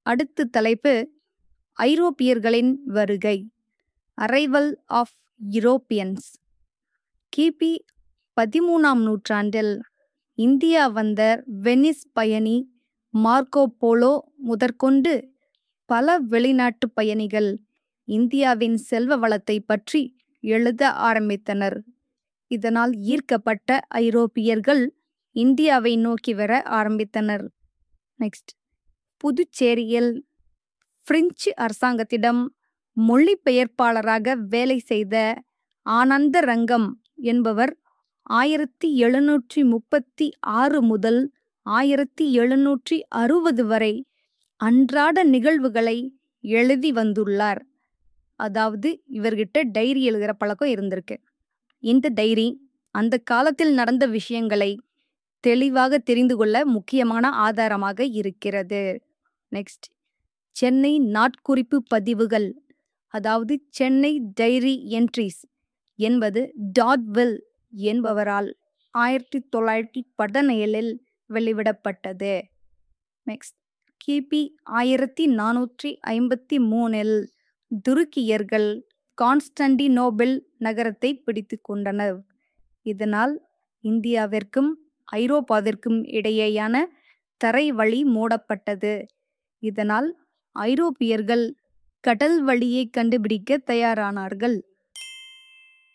அடுத்த தலைப்பு ஐரோப்பியர்களின் வருகை அரைவல் ஆஃப் யூரோப்பியன்ஸ் கிபி பதிமூணாம் நூற்றாண்டில் இந்தியா வந்த வெனிஸ் பயணி மார்க்கோ போலோ முதற்கொண்டு பல வெளிநாட்டு பயணிகள் இந்தியாவின் செல்வ வளத்தை பற்றி எழுத ஆரம்பித்தனர் இதனால் ஈர்க்கப்பட்ட ஐரோப்பியர்கள் இந்தியாவை நோக்கி வர ஆரம்பித்தனர் நெக்ஸ்ட் புதுச்சேரியில் பிரெஞ்சு அரசாங்கத்திடம் மொழிபெயர்ப்பாளராக வேலை செய்த ஆனந்த ரங்கம் என்பவர் ஆயிரத்தி எழுநூற்றி முப்பத்தி ஆறு முதல் ஆயிரத்தி எழுநூற்றி அறுபது வரை அன்றாட நிகழ்வுகளை எழுதி வந்துள்ளார் அதாவது இவர்கிட்ட டைரி எழுதுகிற பழக்கம் இருந்திருக்கு இந்த டைரி அந்த காலத்தில் நடந்த விஷயங்களை தெளிவாக தெரிந்து கொள்ள முக்கியமான ஆதாரமாக இருக்கிறது நெக்ஸ்ட் சென்னை நாட்குறிப்பு பதிவுகள் அதாவது சென்னை டைரி என்ட்ரிஸ் என்பது டாட்வெல் என்பவரால் ஆயிரத்தி தொள்ளாயிரத்தி பதினேழில் வெளிவிடப்பட்டது நெக்ஸ்ட் கிபி ஆயிரத்தி நானூற்றி ஐம்பத்தி மூணில் துருக்கியர்கள் கான்ஸ்டன்டினோபிள் நகரத்தை பிடித்து கொண்டனர் இதனால் இந்தியாவிற்கும் ஐரோப்பாவிற்கும் இடையேயான தரை வழி மூடப்பட்டது இதனால் ஐரோப்பியர்கள் கடல் வழியை கண்டுபிடிக்க தயாரானார்கள்